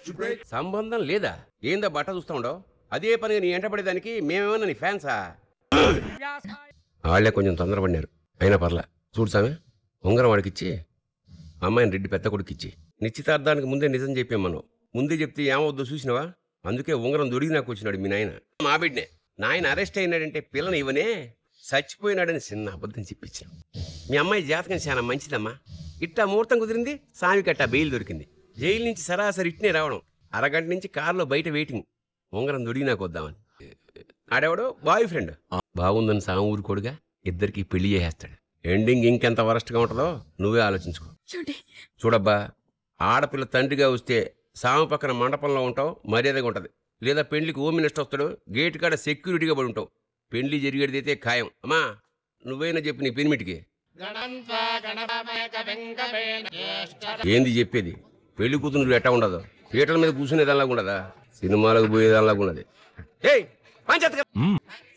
సంబంధం లేదా ఏందా బట్ట చూస్తా ఉండవు అదే పనిగా నీ ఎంటపడేదానికి మేమేమన్నా నీ ఫ్యాన్సా వాళ్ళే కొంచెం తొందరపడినారు అయినా పర్లా చూడు సామె ఉంగరం వాడికిచ్చి అమ్మాయిని రెడ్డి పెద్ద కొడుకిచ్చి నిశ్చితార్థానికి ముందే నిజం చెప్పాం మనం ముందే చెప్తే ఏమవుద్దో చూసినవా అందుకే ఉంగరం దొరికి నాకు వచ్చినాడు మీ నాయన మా బిడ్డే నాయన అరెస్ట్ అయినాడంటే పిల్లని ఇవనే చచ్చిపోయినాడని చిన్న అబద్ధం చెప్పించాం మీ అమ్మాయి జాతకం చాలా మంచిదమ్మా ఇట్టా ముహూర్తం కుదిరింది సామికి అట్టా బెయిల్ దొరికింది జైలు నుంచి సరాసరి ఇట్నే రావడం అరగంట నుంచి కారులో బయట వెయిటింగ్ ఉంగరం దొరికి నాకు వద్దామని ఆడేవాడు బాయ్ ఫ్రెండ్ బాగుందని సాము ఊరుకోడుగా ఇద్దరికి పెళ్లి చేసేస్తాడు ఎండింగ్ ఇంకెంత వరస్ట్గా ఉంటుందో నువ్వే ఆలోచించుకో చూడండి చూడబ్బా ఆడపిల్ల తండ్రిగా వస్తే సాము పక్కన మండపంలో ఉంటావు మర్యాదగా ఉంటుంది లేదా పెళ్లికి హోమ్ మినిస్టర్ వస్తాడు గేట్ కాడ సెక్యూరిటీగా పడి ఉంటావు పెళ్లి జరిగేది అయితే ఖాయం అమ్మా నువ్వైనా చెప్పు నీ పెనిమిటికి ఏంది చెప్పేది పెళ్లి కూతురు నువ్వు ఎట్టా ఉండదు పీటల మీద కూర్చునేదానిలాగా ఉండదా సినిమాలకు పోయేదానిలాగా ఉన్నది ఏయ్ పంచాయతీ